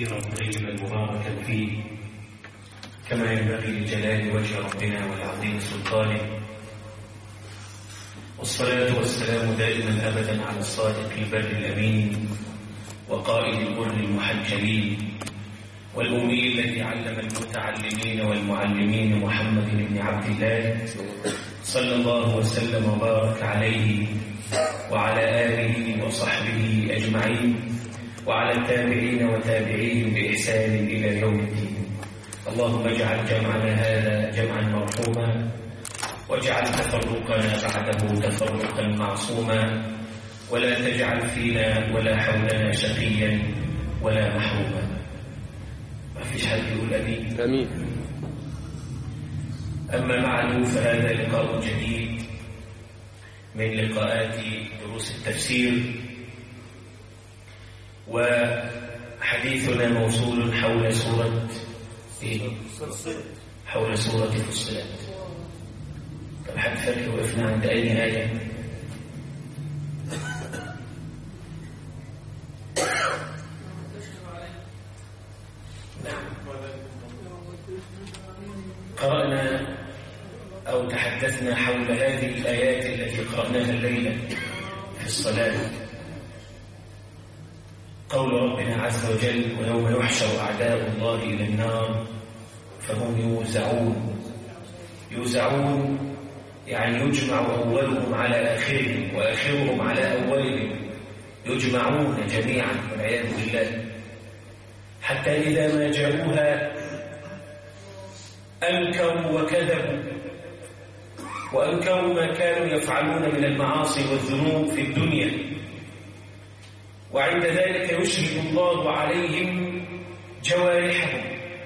كثيرا طيبا مباركا فيه كما ينبغي لجلال وجه ربنا والعظيم سلطانه والصلاة والسلام دائما أبدا على الصادق البر الأمين وقائد البر المحجلين والأمي الذي علم المتعلمين والمعلمين محمد بن عبد الله صلى الله وسلم وبارك عليه وعلى آله وصحبه أجمعين وعلى التابعين وتابعيهم بإحسان إلى يوم الدين اللهم اجعل جمعنا هذا جمعا مرحوما واجعل تفرقنا بعده تفرقا معصوما ولا تجعل فينا ولا حولنا شقيا ولا محروما ما فيش حد يقول امين امين اما بعد فهذا لقاء جديد من لقاءات دروس التفسير وحديثنا موصول حول سورة إيه؟ حول سورة فصلت طب حد فاكر وقفنا عند أي آية؟ نعم قرأنا أو تحدثنا حول هذه الآيات التي قرأناها الليلة في الصلاة قول ربنا عز وجل ويوم يحشر أعداء الله إلى النار فهم يوزعون يوزعون يعني يجمع أولهم على آخرهم وآخرهم على أولهم يجمعون جميعا والعياذ بالله حتى إذا ما جاءوها أنكروا وكذبوا وأنكروا ما كانوا يفعلون من المعاصي والذنوب في الدنيا وعند ذلك يشهد الله عليهم جوارحهم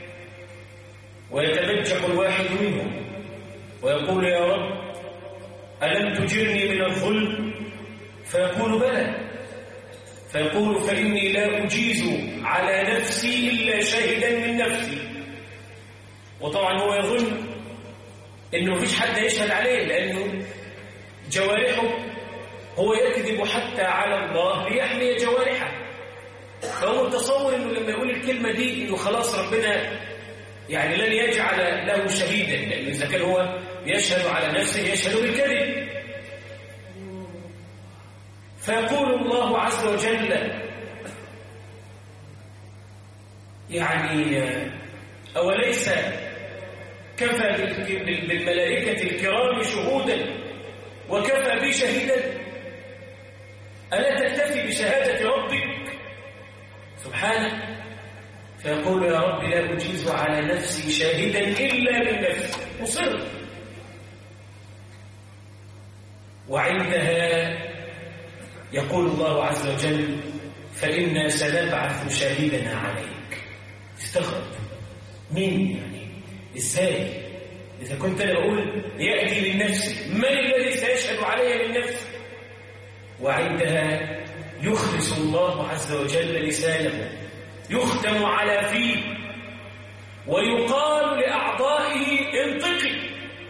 ويتبجح الواحد منهم ويقول يا رب ألم تجرني من الظلم فيقول بلى فيقول فإني لا أجيز على نفسي إلا شاهدا من نفسي وطبعا هو يظن انه مفيش حد يشهد عليه لانه جوارحه هو يكذب حتى على الله ليحمي جوارحه فهو متصور انه لما يقول الكلمه دي انه خلاص ربنا يعني لن يجعل له شهيدا لانه اذا كان هو يشهد على نفسه يشهد بالكذب فيقول الله عز وجل يعني أوليس كفى بالملائكة الكرام شهودا وكفى بي شهيدا ألا تكتفي بشهادة ربك سبحانه فيقول يا رب لا أجيز على نفسي شاهدا إلا من نفسي مصر وعندها يقول الله عز وجل فإنا سنبعث شاهدنا عليك استغرب مين يعني ازاي اذا كنت انا بقول ياتي من نفسي من الذي سيشهد علي من نفسي وعندها يخلص الله عز وجل لسانه يختم على فيه ويقال لاعضائه انطقي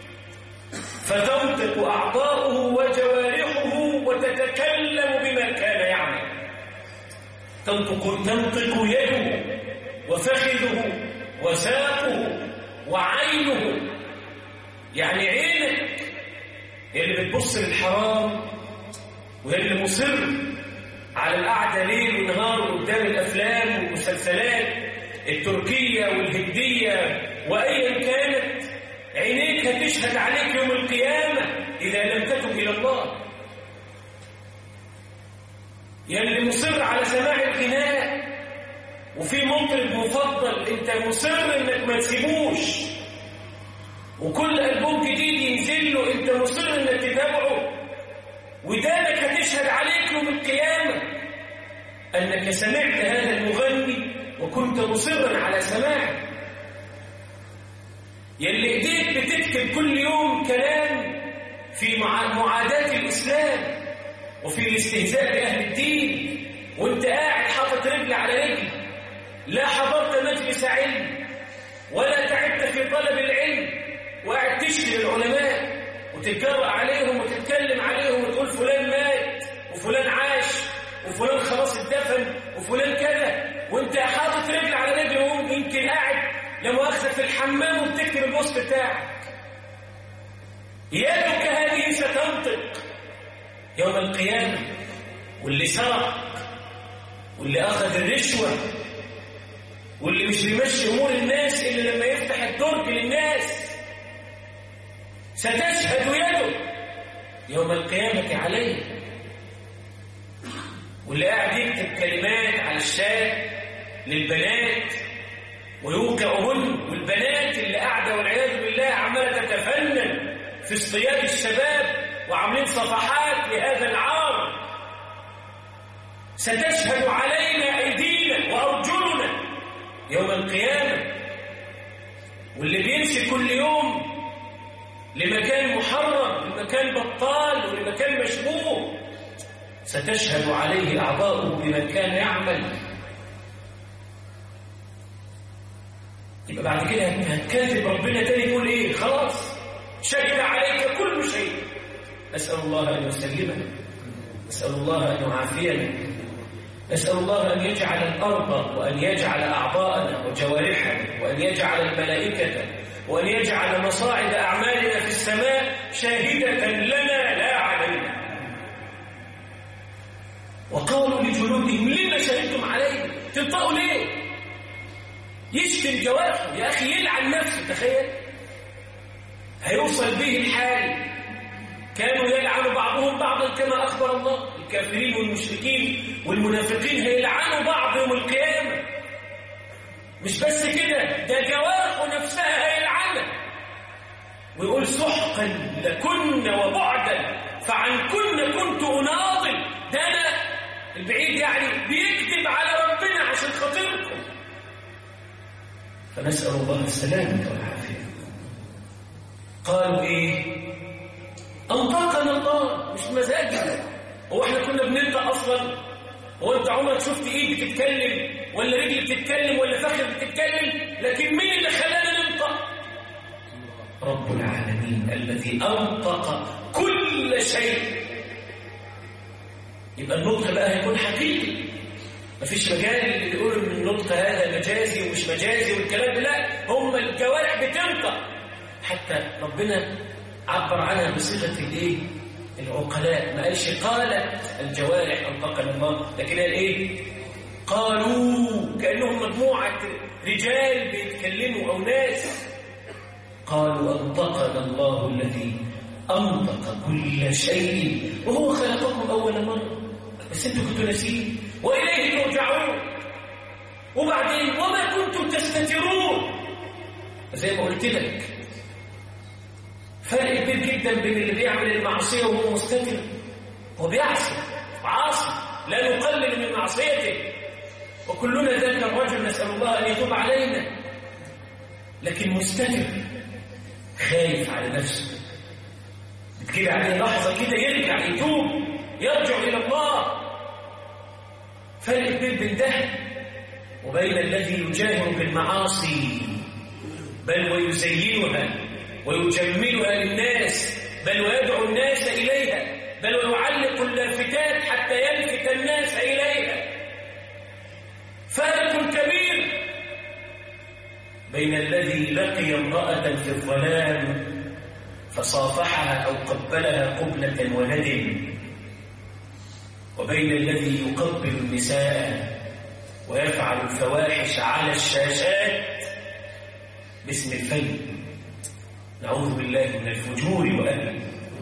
فتنطق اعضاؤه وجوارحه وتتكلم بما كان يعمل تنطق تنطق يده وفخذه وساقه وعينه يعني عينك هي اللي بتبص للحرام وهي اللي مصر على القعدة ليل ونهار قدام الأفلام والمسلسلات التركية والهندية وأيا كانت عينيك هتشهد عليك يوم القيامة إذا لم تتب إلى الله يا اللي مصر على سماع الغناء وفي مطرب مفضل انت مصر انك ما تسيبوش وكل ألبوم جديد ينزل له انت مصر انك تتابعه ودانك هتشهد عليك يوم القيامة انك سمعت هذا المغني وكنت مصرا على سماعه يلي ايديك بتكتب كل يوم كلام في معاداة الإسلام وفي الاستهزاء بأهل الدين وانت قاعد حاطط رجل على رجل لا حضرت مجلس علم ولا تعبت في طلب العلم وقاعد تشكي للعلماء وتتجرأ عليهم وتتكلم عليهم وتقول فلان مات وفلان عاش وفلان خلاص اتدفن وفلان كذا وانت حاطط رجل على في الحمام وبتكتب البوست بتاعك يدك هذه ستنطق يوم القيامة واللي سرق واللي أخذ الرشوة واللي مش بيمشي أمور الناس إلا لما يفتح الدرج للناس ستشهد يده يوم القيامة عليه واللي قاعد يكتب كلمات على الشارع للبنات ويوقعهن والبنات اللي قاعدة والعياذ بالله عمالة تتفنن في اصطياد الشباب وعاملين صفحات لهذا العار ستشهد علينا أيدينا وأرجلنا يوم القيامة واللي بيمشي كل يوم لمكان محرم لمكان بطال ولمكان مشبوه ستشهد عليه أعضاؤه بما كان يعمل يبقى بعد كده هتكذب ربنا تاني يقول ايه خلاص شهد عليك كل شيء نسأل الله أن يسلمنا نسأل الله أن يعافينا نسأل الله أن يجعل الأرض وأن يجعل أعضاءنا وجوارحنا وأن يجعل الملائكة وأن يجعل مصاعد أعمالنا في السماء شاهدة لنا لا علينا وقالوا لجلودهم لما شهدتم علينا تنطقوا ليه يشتم جوارحه يا أخي يلعن نفسه تخيل هيوصل به الحال كانوا يلعن بعضهم بعضا كما أخبر الله الكافرين والمشركين والمنافقين هيلعنوا بعض يوم القيامة مش بس كده ده جوارحه نفسها هيلعنها ويقول سحقا لكن وبعدا فعن كن كنت أناضل ده أنا البعيد يعني بيكذب على ربنا عشان خاطركم فنسأل الله السلامة والعافية قالوا إيه أنطقنا الله مش مزاجنا هو احنا كنا بننطق أصلا هو أنت عمرك شفت إيد بتتكلم ولا رجل بتتكلم ولا فخذ بتتكلم لكن مين اللي خلانا ننطق رب العالمين الذي أنطق كل شيء يبقى النطق بقى هيكون حقيقي مفيش مجال اللي بيقولوا ان النطق هذا مجازي ومش مجازي والكلام ده لا هم الجوارح بتنطق حتى ربنا عبر عنها بصيغه الايه العقلاء ما قالش قالت الجوارح انطقنا الله لكن قال ايه قالوا كانهم مجموعه رجال بيتكلموا او ناس قالوا انطقنا الله الذي انطق كل شيء وهو خلقكم اول مره بس انتوا كنتوا ناسيين واليه ترجعون وبعدين وما كنتم تستترون زي ما قلت لك فرق كبير جدا بين اللي بيعمل المعصيه وهو مستتر هو بيعصي عاصي لا نقلل من معصيته وكلنا ذاك الرجل نسال الله ان يتوب علينا لكن مستتر خايف على نفسه بتجيب عليه لحظه كده يرجع يتوب يرجع الى الله فرق كبير بين ده وبين الذي يجاهر بالمعاصي بل ويزينها ويجملها للناس بل ويدعو الناس إليها بل ويعلق اللافتات حتى يلفت الناس إليها فارق كبير بين الذي لقي امرأة في الظلام فصافحها أو قبلها قبلة وندم وبين الذي يقبل النساء ويفعل الفواحش على الشاشات باسم الفن نعوذ بالله من الفجور وأهله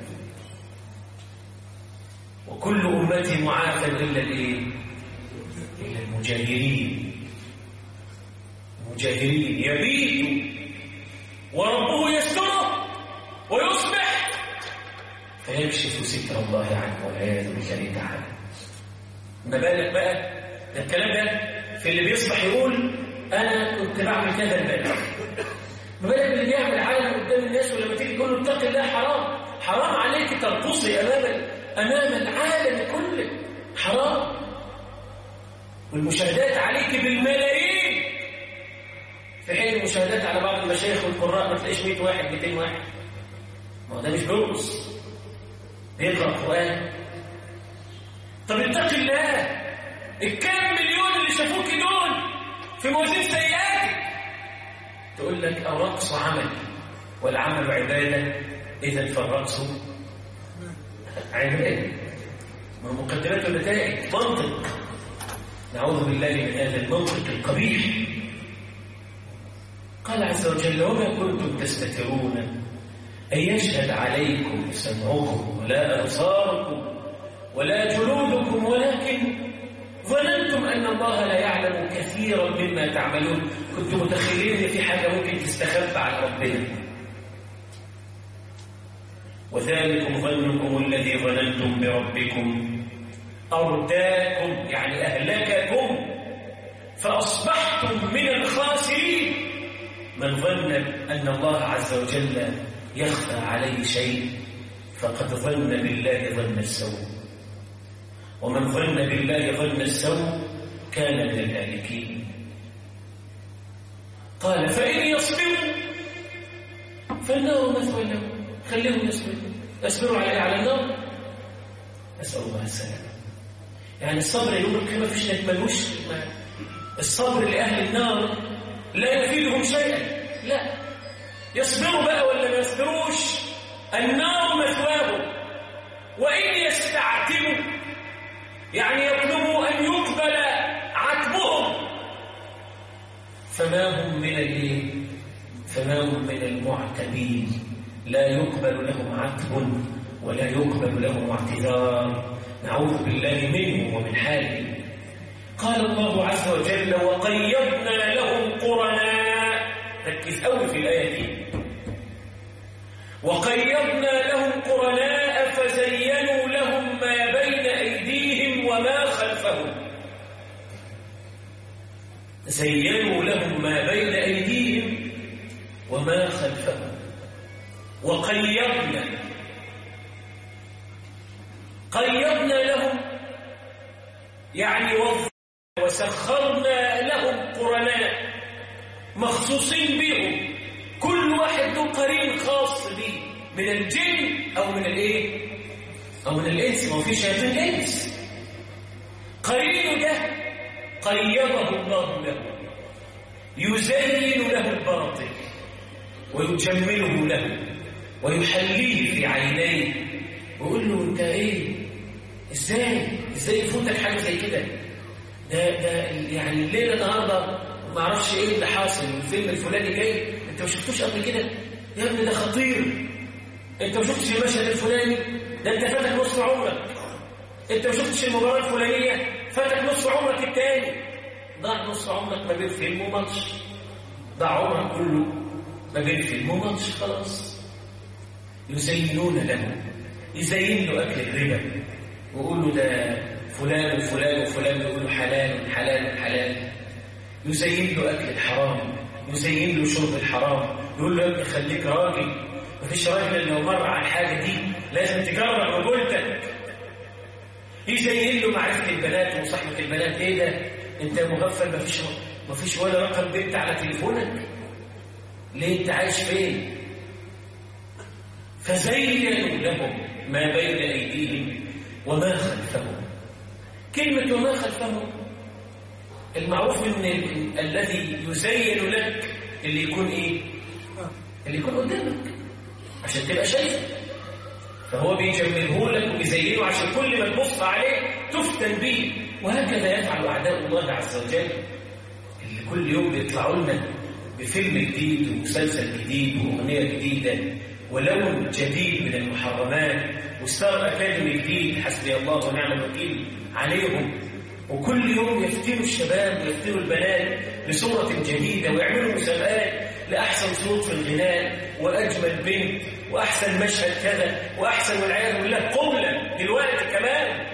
وكل أمتي معافى إلا الإيه؟ إلا المجاهرين المجاهرين يبيت وربه يستره ويصبح فيكشف ستر الله عنه والعياذ بالله تعالى ما بالك بقى ده الكلام ده في اللي بيصبح يقول انا كنت بعمل كذا امبارح ما بالك اللي بيعمل علم قدام الناس ولما تيجي تقول له اتق الله حرام حرام عليك ترقصي امام امام العالم كله حرام والمشاهدات عليك بالملايين في حين المشاهدات على بعض المشايخ والقراء ما تلاقيش 100 واحد 200 واحد ما هو ده مش بيرقص بيقرا قران طب اتق الله الكام مليون اللي شافوك دول في موازين سيئاتك تقول لك الرقص عمل والعمل عبادة إذا فالرقص عبادة من مقدمات النتائج منطق نعوذ بالله من هذا المنطق القبيح قال عز وجل وما كنتم تستترون أن يشهد عليكم سمعكم ولا أبصاركم ولا جلودكم ولكن ظننتم أن الله لا يعلم كثيرا مما تعملون كنتم متخيلين ان في حاجة ممكن تستخبى عن ربنا وذلكم ظنكم الذي ظننتم بربكم أرداكم يعني أهلككم فأصبحتم من الخاسرين من ظن أن الله عز وجل يخفى عليه شيء فقد ظن بالله ظن السوء ومن ظن بالله ظن السوء كان من الهالكين قال فإن يصبروا فالنار مثوى لهم خليهم يصبروا يصبروا على على النار نسأل الله السلامة يعني الصبر يوم القيامة فيش ملوش الصبر لأهل النار لا يفيدهم شيئا لا يصبروا بقى ولا ما يصبروش النار مثواهم وإن يستعتبوا يعني يطلبوا أن يقبل عتبهم فما هم من الايه فما هم من المعتبين لا يقبل لهم عتب ولا يقبل لهم اعتذار نعوذ بالله منه ومن حاله قال الله عز وجل وقيضنا لهم قرناء ركز قوي في الآية دي وقيضنا لهم قرناء فزينوا لهم ما بين أيديهم وما خلفهم زينوا لهم ما بين أيديهم وما خلفهم وقيضنا قيضنا لهم يعني وسخرنا لهم قرناء مخصوصين بهم كل واحد له قرين خاص به من الجن أو من الايه أو من الإنس ما في شياطين الإنس قرينه ده قيضه الله له يزين له الباطل ويجمله له ويحليه في عينيه ويقول له انت ايه ازاي ازاي يفوتك حاجه زي كده ده ده يعني الليله النهارده ما اعرفش ايه اللي حاصل الفيلم الفلاني جاي انت ما شفتوش قبل كده يا ابني ده خطير انت ما شفتش المشهد الفلاني ده انت فاتك نص عمرك انت ما شفتش المباراه الفلانيه فاتك نص عمرك التاني ضاع نص عمرك ما بين فيلم وماتش ضاع عمرك كله ما بين فيلم وماتش خلاص يزينون له يزين له اكل الربا ويقول له ده فلان وفلان وفلان يقول له حلال حلال حلال يزين له اكل الحرام يزين له شرب الحرام يقول له يا ابني خليك راجل مفيش راجل لو مر على الحاجه دي لازم تجرب رجولتك يزين له معرفة البنات ومصاحبة البنات ايه ده انت مغفل مفيش مفيش ولا رقم بنت على تليفونك ليه انت عايش فين فزينوا لهم ما بين ايديهم وما خلفهم كلمة وما خلفهم المعروف ان الذي يزين لك اللي يكون ايه اللي يكون قدامك عشان تبقى شايفه فهو بيجمله لك وبيزينه عشان كل ما تبص عليه تفتن به وهكذا يفعل أعداء الله عز وجل اللي كل يوم بيطلعوا لنا بفيلم جديد ومسلسل جديد وأغنية جديدة ولون جديد من المحرمات وستار أكاديمي جديد حسبي الله ونعم الوكيل عليهم وكل يوم يفتنوا الشباب ويفتنوا البنات بصورة جديدة ويعملوا مسابقات لأحسن صوت في الغناء وأجمل بنت وأحسن مشهد كذا وأحسن والعياذ بالله قبلة دلوقتي كمان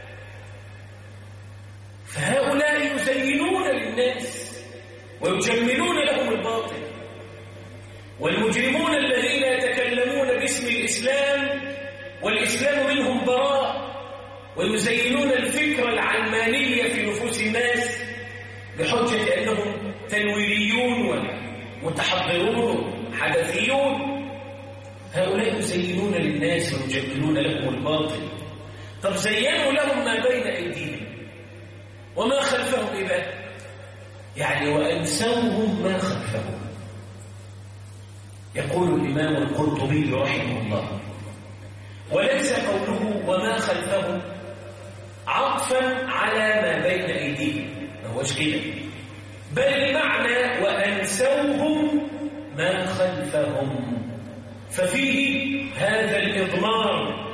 فهؤلاء يزينون للناس ويجملون لهم الباطل والمجرمون الذين يتكلمون باسم الإسلام والإسلام منهم براء ويزينون الفكرة العلمانية في نفوس الناس بحجة أنهم تنويريون ومتحضرون وحدثيون هؤلاء يزينون للناس ويجملون لهم الباطل طب زينوا لهم ما بين أيديهم وما خلفهم إيه يعني وأنسوهم ما خلفهم يقول الإمام القرطبي رحمه الله وليس قوله وما خلفه عطفا على ما بين أيديهم ما هوش كده بل المعنى وأنسوهم ما خلفهم ففيه هذا الإضمار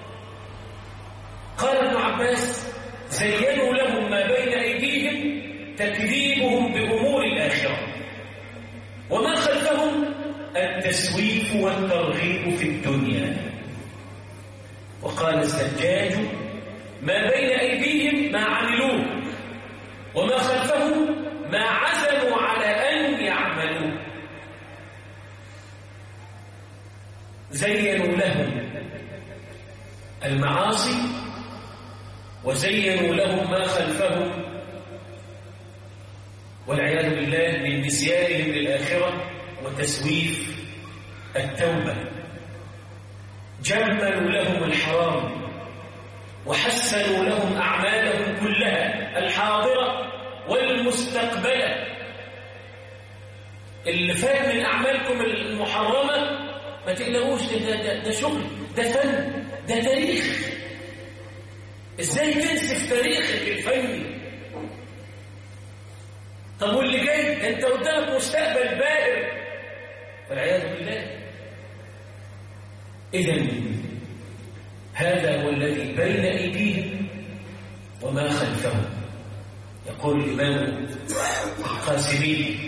قال ابن عباس زينوا لهم ما بين أيديهم تكذيبهم بأمور الآخرة وما خلفهم التسويف والترغيب في الدنيا وقال الزجاج ما بين أيديهم ما عملوه وما خلفهم ما عزموا على أن يعملوه زينوا لهم المعاصي وزينوا لهم ما خلفهم والعياذ بالله من نسيانهم للآخرة وتسويف التوبة جملوا لهم الحرام وحسنوا لهم أعمالهم كلها الحاضرة والمستقبلة اللي فات من أعمالكم المحرمة ما تقلقوش ده, ده, ده شغل ده فن ده تاريخ ازاي تنسف تاريخك الفني طب واللي جاي انت قدامك مستقبل بائر والعياذ بالله اذا هذا هو الذي بين ايديهم وما خلفهم يقول الامام القاسمي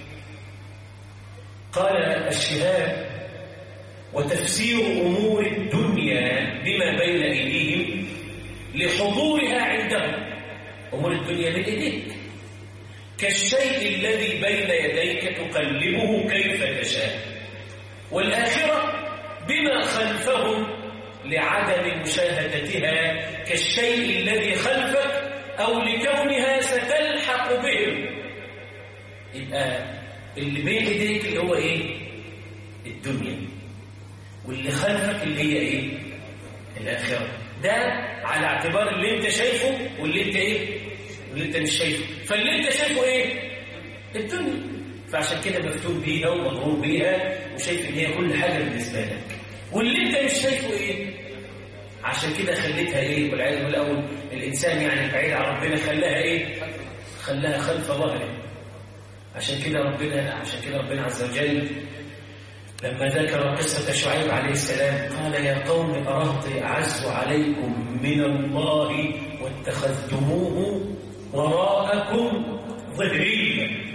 قال الشهاب وتفسير امور الدنيا بما بين ايديهم لحضورها عندهم امور الدنيا بين ايديك كالشيء الذي بين يديك تقلبه كيف تشاء والآخرة بما خلفهم لعدم مشاهدتها كالشيء الذي خلفك أو لكونها ستلحق بهم يبقى اللي بين ايديك اللي هو ايه الدنيا واللي خلفك اللي هي ايه الآخرة ده على اعتبار اللي انت شايفه واللي انت ايه واللي انت مش شايفه فاللي انت شايفه ايه الدنيا فعشان كده مفتون بيها ومغرور بيها وشايف ان هي كل حاجه بالنسبه لك واللي انت مش شايفه ايه عشان كده خليتها ايه والعياذ بالاول الانسان يعني بعيد عن ربنا خلاها ايه خلاها خلف ظهره عشان كده ربنا عشان كده ربنا عز وجل لما ذكر قصة شعيب عليه السلام قال يا قوم أرهطي أعز عليكم من الله واتخذتموه وراءكم ظهريا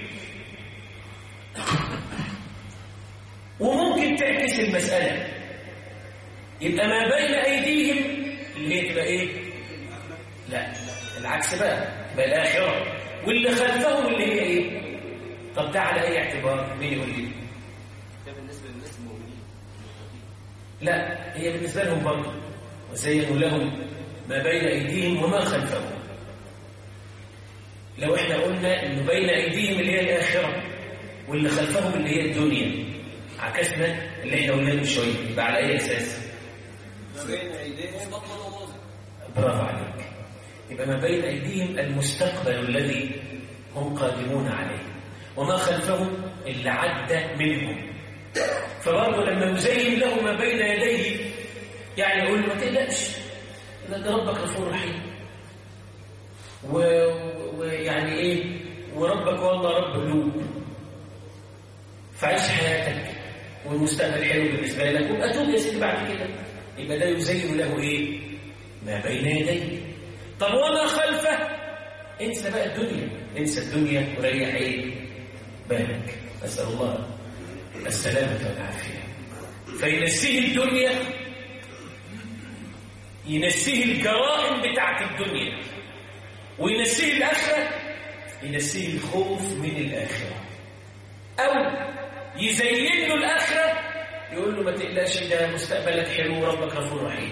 وممكن تعكس المسألة يبقى ما بين أيديهم اللي هي تبقى إيه؟ لا العكس بقى يبقى الآخرة واللي خلفهم اللي هي إيه؟ طب ده على أي اعتبار؟ مين يقول لي؟ ده بالنسبة للناس المؤمنين لا هي بالنسبة لهم برضه وزينوا لهم ما بين أيديهم وما خلفهم لو احنا قلنا انه بين ايديهم اللي هي الاخره واللي خلفهم اللي هي الدنيا عكسنا اللي احنا قلناه من شويه يبقى على اي اساس ما بين أيديهم بطل وماضي برافو عليك يبقى ما بين ايديهم المستقبل الذي هم قادمون عليه وما خلفهم اللي عدى منهم فبرضه لما يزين له ما بين يديه يعني يقول له ما تقلقش ده ده ربك غفور رحيم و- ويعني ايه وربك والله رب قلوب فعيش حياتك والمستقبل حلو بالنسبه لك وابقى توب يا سيدي بعد كده يبقى ده يزين له ايه ما بين يديه طب وما خلفه انسى بقى الدنيا انسى الدنيا وريح ايه بالك اسال الله السلامه والعافيه فينسيه الدنيا ينسيه الجرائم بتاعت الدنيا وينسيه الآخرة ينسيه الخوف من الآخرة أو يزين له الآخرة يقول له ما تقلقش ده مستقبلك حلو وربك غفور رحيم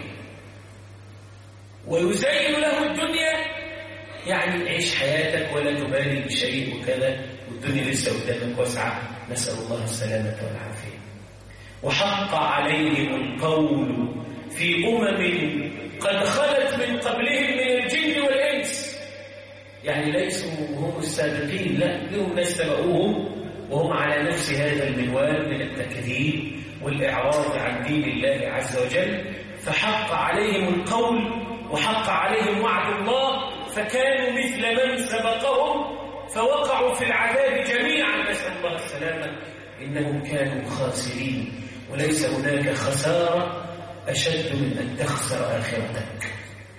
ويزين له الدنيا يعني عيش حياتك ولا تبالي بشيء وكذا والدنيا لسه قدامك واسعة نسأل الله السلامة والعافية وحق عليهم القول في أمم قد خلت من قبلهم من الجن والإنس يعني ليسوا هم السابقين لا لهم ناس سبقوهم وهم على نفس هذا المنوال من التكذيب والإعراض عن دين الله عز وجل فحق عليهم القول وحق عليهم وعد الله فكانوا مثل من سبقهم فوقعوا في العذاب جميعا نسأل الله السلامة إنهم كانوا خاسرين وليس هناك خسارة أشد من أن تخسر آخرتك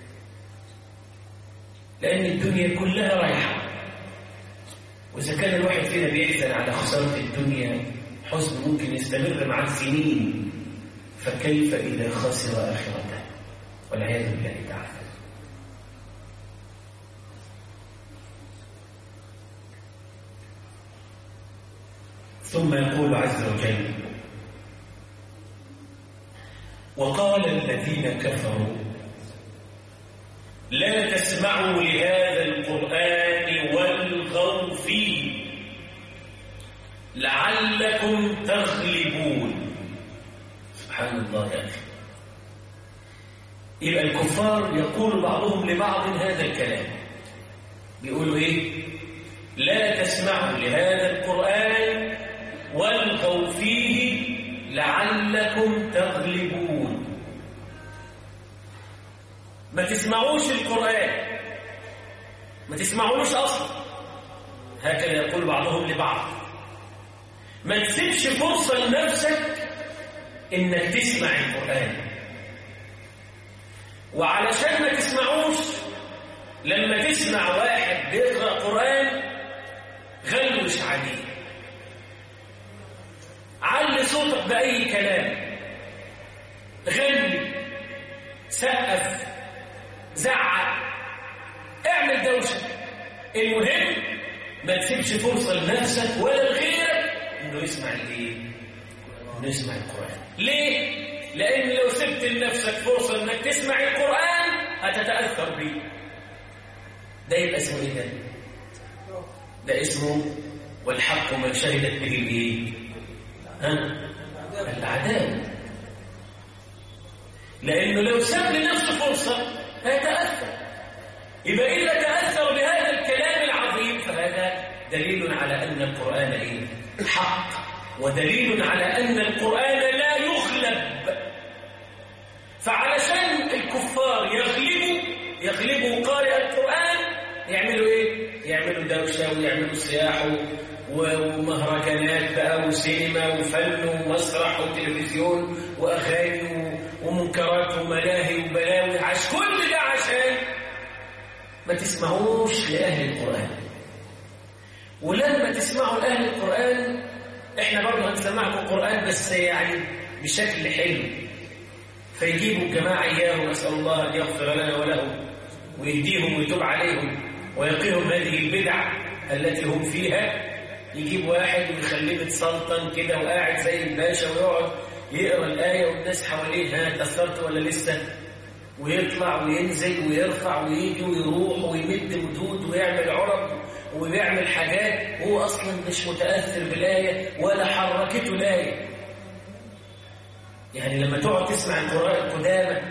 لأن الدنيا كلها رايحة وإذا كان الواحد فينا بيحزن على خسارة الدنيا حزن ممكن يستمر مع السنين فكيف إذا خسر آخرته والعياذ بالله تعالى ثم يقول عز وجل وقال الذين كفروا لا تسمعوا لهذا القرآن والغوا فيه لعلكم تغلبون سبحان الله يا أخي يبقى الكفار يقول بعضهم لبعض هذا الكلام بيقولوا ايه لا تسمعوا لهذا القرآن والغوا فيه لعلكم تغلبون ما تسمعوش القرآن ما تسمعوش أصلا هكذا يقول بعضهم لبعض ما تسيبش فرصة لنفسك إنك تسمع القرآن وعلشان ما تسمعوش لما تسمع واحد بيقرأ قرآن غلوش عليه علي صوتك بأي كلام غني سقف زعق اعمل دوشة المهم ما تسيبش فرصة لنفسك ولا لغيرك انه يسمع الايه؟ انه يسمع القرآن ليه؟ لأن لو سبت لنفسك فرصة انك تسمع القرآن هتتأثر بيه ده يبقى اسمه ايه ده؟ ده اسمه والحق ما شهدت به الايه؟ ها؟ العدالة لأنه لو ساب لنفسه فرصة هيتأثر يبقى إذا تأثر بهذا الكلام العظيم فهذا دليل على أن القرآن إيه؟ حق ودليل على أن القرآن لا يغلب فعلشان الكفار يغلبوا يغلبوا قارئ القرآن يعملوا إيه؟ يعملوا دوشة ويعملوا صياح ومهرجانات بقى وسينما وفن ومسرح وتلفزيون وأغاني ومنكرات وملاهي وبلاوي عش كل ده عشان ما تسمعوش لأهل القرآن ولما تسمعوا لأهل القرآن احنا برضه هنسمعكم القرآن بس يعني بشكل حلو فيجيبوا الجماعة إياه ونسأل الله أن يغفر لنا ولهم ويهديهم ويتوب عليهم ويقيهم هذه البدع التي هم فيها يجيب واحد ويخليه متسلطن كده وقاعد زي الباشا ويقعد يقرا الآية والناس حواليه ها تأثرت ولا لسه ويطلع وينزل ويرفع ويجي ويروح ويمد ودود ويعمل عرب ويعمل حاجات وهو أصلا مش متأثر بالآية ولا حركته الآية يعني لما تقعد تسمع القراء القدامى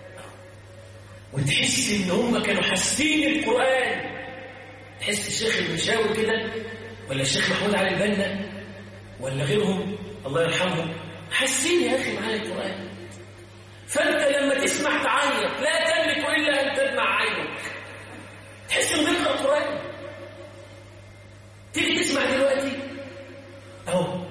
وتحس إن هم كانوا حاسين القرآن تحس الشيخ المشاوي كده ولا الشيخ محمود علي البنا ولا غيرهم الله يرحمهم حاسين يا أخي معايا القرآن فأنت لما تسمع تعيط لا تملك إلا أن تدمع عينك تحس إن بيقرأ القرآن تيجي تسمع دلوقتي أهو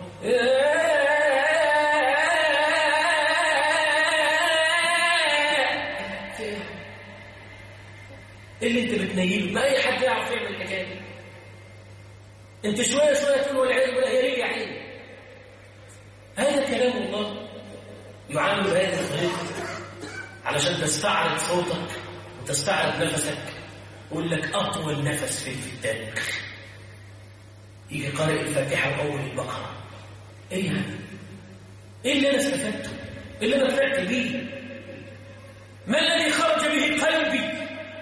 ايه اللي انت بتنيله ما اي حد يعرف يعمل الحكايه دي انت شويه شويه تقول والعياذ بالله يا ريت يا عيني هذا كلام الله يعامل بهذه الطريقه علشان تستعرض صوتك وتستعرض نفسك يقول لك اطول نفس في التاريخ يجي قارئ الفاتحه واول البقره ايه يعني ايه اللي انا استفدته ايه اللي انا طلعت بيه ما الذي خرج به قلبي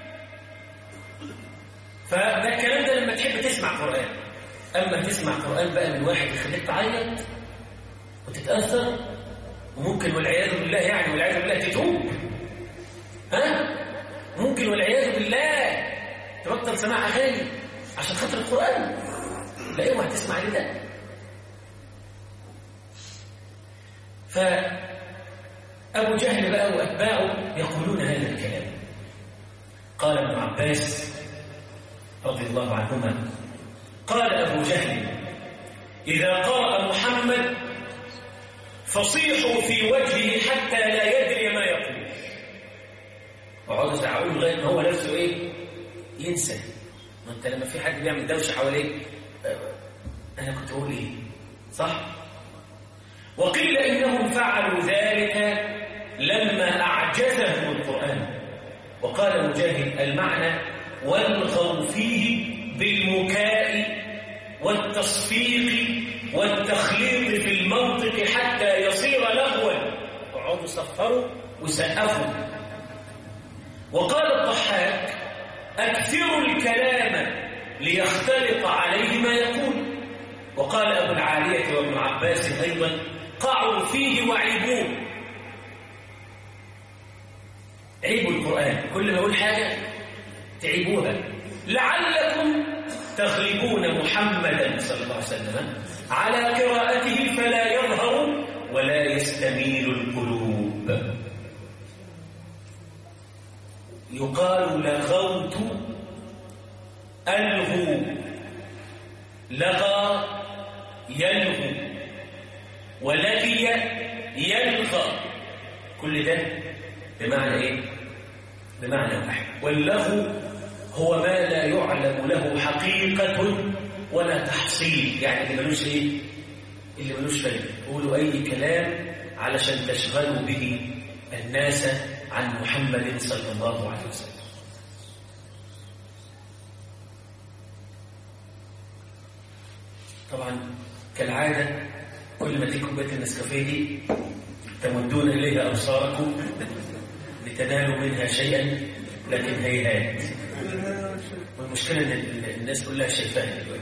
فده الكلام ده لما تحب تسمع قرآن أما تسمع قرآن بقى من واحد يخليك تعيط وتتأثر وممكن والعياذ بالله يعني والعياذ بالله تتوب ها ممكن والعياذ بالله تبطل سماع أغاني عشان خاطر القرآن لا اوعى تسمع لده فأبو جهل بقى وأتباعه يقولون هذا الكلام قال ابن عباس رضي الله عنهما قال أبو جهل إذا قرأ محمد فصيحوا في وجهه حتى لا يدري ما يقول وعاوز أقول لغاية ما هو نفسه إيه ينسى ما أنت لما في حد بيعمل دوشة حواليك آه، أنا كنت أقول إيه صح وقيل إنهم فعلوا ذلك لما أعجزهم القرآن وقال مجاهد المعنى والغوا فيه بالمكاء والتصفيق والتخليط في المنطق حتى يصير لغوا وقعدوا صفروا وسقفوا وقال الضحاك أكثروا الكلام ليختلط عليه ما يقول وقال أبو العالية وابن عباس أيضا قعوا فيه وعيبوه عيبوا القرآن كل ما يقول حاجة تعيبوها لعلكم تغلبون محمدا صلى الله عليه وسلم على قراءته فلا يظهر ولا يستميل القلوب يقال لغوت ألغو لغى يلغو ولقي يلغى كل ده بمعنى ايه بمعنى واحد واللغو هو ما لا يعلم له حقيقة ولا تحصيل يعني اللي ملوش ايه اللي ملوش فايدة قولوا اي كلام علشان تشغلوا به الناس عن محمد صلى الله عليه وسلم طبعا كالعادة كل ما تيجي كوبايه النسكافيه دي تمدون إليها أبصاركم لتنالوا منها شيئا لكن هيهات والمشكلة إن الناس كلها شايفاها دلوقتي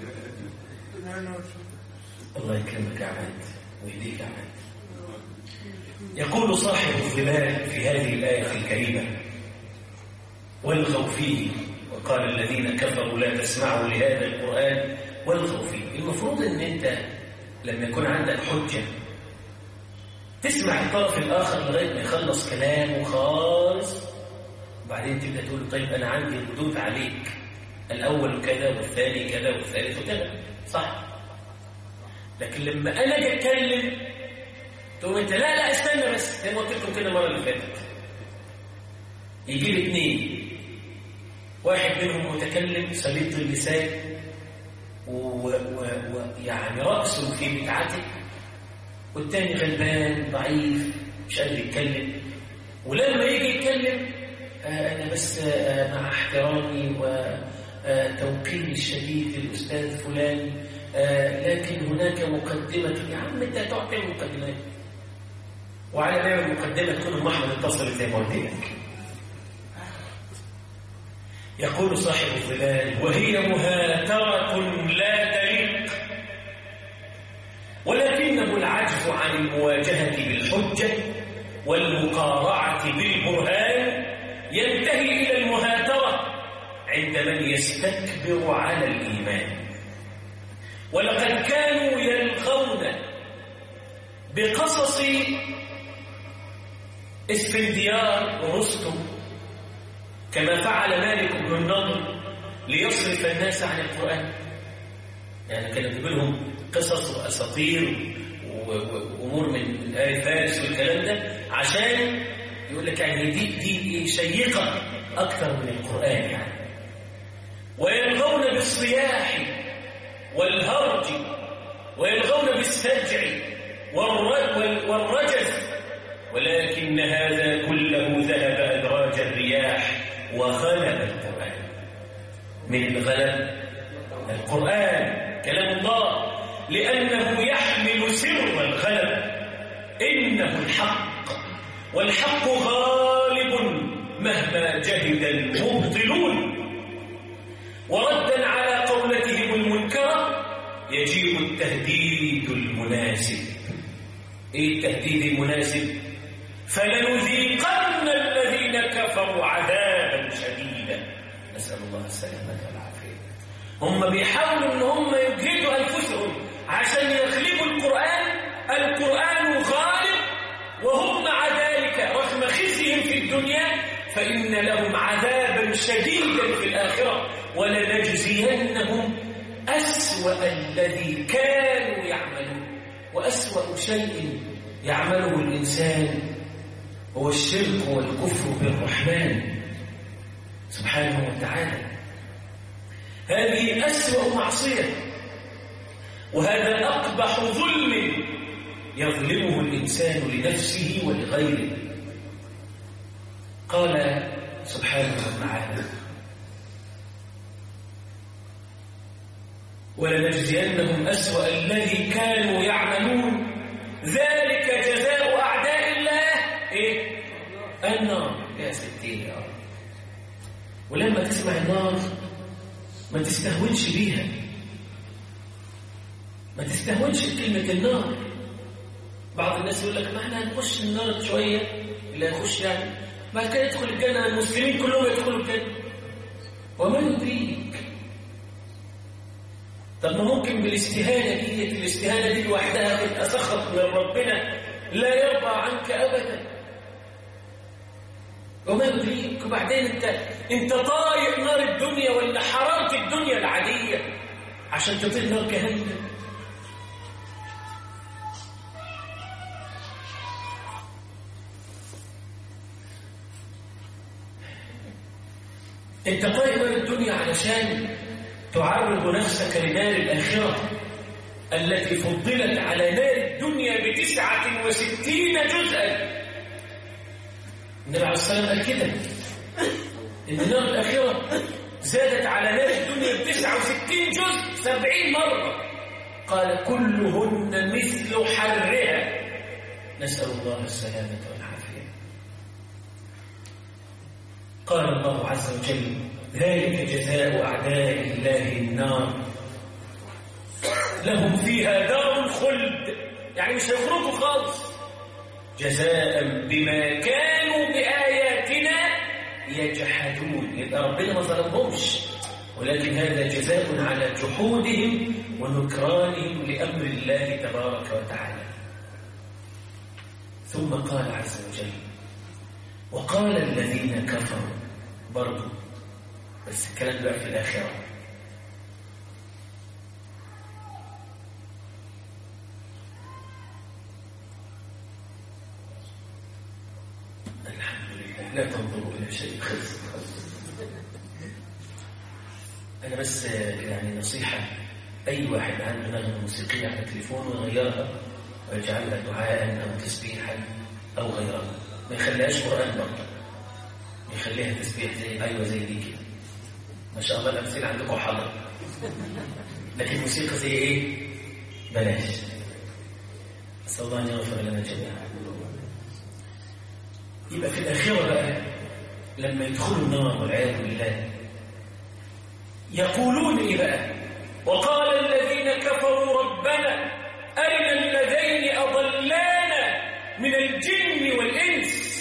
الله يكرمك يا عماد ويهديك يا عماد يقول صاحب الظلال في هذه الآية الكريمة والغوا فيه وقال الذين كفروا لا تسمعوا لهذا القرآن والغوا فيه المفروض ان انت لما يكون عندك حجة تسمع الطرف الآخر لغاية ما يخلص كلامه خالص وبعدين تبدأ تقول طيب أنا عندي ردود عليك الأول كذا والثاني كذا والثالث وكذا صح لكن لما أنا أجي أتكلم تقوم أنت لا لا استنى بس زي ما قلت لكم كده المرة اللي فاتت يجي لي اثنين واحد منهم متكلم سليط اللسان ويعني رأسه في بدعته والتاني غلبان ضعيف مش قادر يتكلم ولما يجي يتكلم آه أنا بس آه مع احترامي وتوقيري الشديد للأستاذ فلان آه لكن هناك مقدمة يا عم أنت هتقعد تعمل مقدمات وعلى ما يعمل مقدمة تكون محمد اتصلت زي ما قلت لك يقول صاحب الظلال وهي مهاترة لا تليق ولكنه العجز عن المواجهة بالحجة والمقارعة بالبرهان ينتهي إلى المهاترة عند من يستكبر على الإيمان ولقد كانوا يلغون بقصص اسفنديار ورستم كما فعل مالك بن النضر ليصرف الناس عن القرآن يعني كان يجيب لهم قصص وأساطير وأمور من آل فارس والكلام ده عشان يقول لك يعني دي دي شيقة أكثر من القرآن يعني ويلغون بالصياح والهرج ويلغون بالسجع والرجز ولكن هذا كله ذهب أدراج الرياح وغلب القرآن من الغلب القرآن كلام الله لأنه يحمل سر الغلب إنه الحق والحق غالب مهما جهد المبطلون وردا على قولتهم المنكرة يجيب التهديد المناسب ايه التهديد المناسب فلنذيقن الذين كفروا عذابا شديدا نسأل الله السلامة والعافية هم بيحاولوا ان هم يجهدوا انفسهم عشان يغلبوا القرآن القرآن غالب في الدنيا فإن لهم عذابا شديدا في الآخرة ولنجزينهم أسوأ الذي كانوا يعملون وأسوأ شيء يعمله الإنسان هو الشرك والكفر بالرحمن سبحانه وتعالى هذه أسوأ معصية وهذا أقبح ظلم يظلمه الإنسان لنفسه ولغيره قال سبحانه وتعالى ولنجزينهم أسوأ الذي كانوا يعملون ذلك جزاء أعداء الله إيه؟ النار يا ستي يا رب ولما تسمع النار ما تستهونش بيها ما تستهونش بكلمة النار بعض الناس يقول لك ما احنا هنخش النار شوية اللي هيخش يعني بعد كده يدخل الجنة المسلمين كلهم يدخلوا الجنة وما يدريك طب ما ممكن بالاستهانة دي الاستهانة دي لوحدها تبقى سخط من ربنا لا يرضى عنك أبدا وما يدريك وبعدين انت انت طايق نار الدنيا ولا حرارة الدنيا العادية عشان تطيق نار جهنم انت طايق نار الدنيا علشان تعرض نفسك لنار الآخرة التي فضلت على نار الدنيا بتسعة وستين جزءا النبي عليه الصلاة والسلام قال كده إن نار الآخرة زادت على نار الدنيا بتسعة وستين جزء سبعين مرة قال كلهن مثل حرها نسأل الله السلامة والعافية قال الله عز وجل ذلك جزاء أعداء الله النار لهم فيها دار خلد يعني مش هيخرجوا خالص جزاء بما كانوا بآياتنا يجحدون يبقى ربنا ما ظلمهمش ولكن هذا جزاء على جحودهم ونكرانهم لأمر الله تبارك وتعالى ثم قال عز وجل وقال الذين كفروا برضو بس الكلام بقى في الآخرة الحمد لله لا تنظروا إلى شيء خلص أنا بس يعني نصيحة أي واحد عنده نغمة موسيقية على تليفونه يغيرها ويجعلها دعاء أو تسبيحا أو غيرها ما يخليهاش قرآن برضه يخليها تسبيح زي أيوة زي دي كده ما شاء الله الأمثلة عندكم حاضر لكن موسيقى زي إيه؟ بلاش أسأل الله أن يغفر لنا جميعا يبقى في الآخرة بقى لما يدخلوا النار والعياذ بالله يقولون إيه بقى وقال الذين كفروا ربنا أرنا الذين أضلانا من الجن والإنس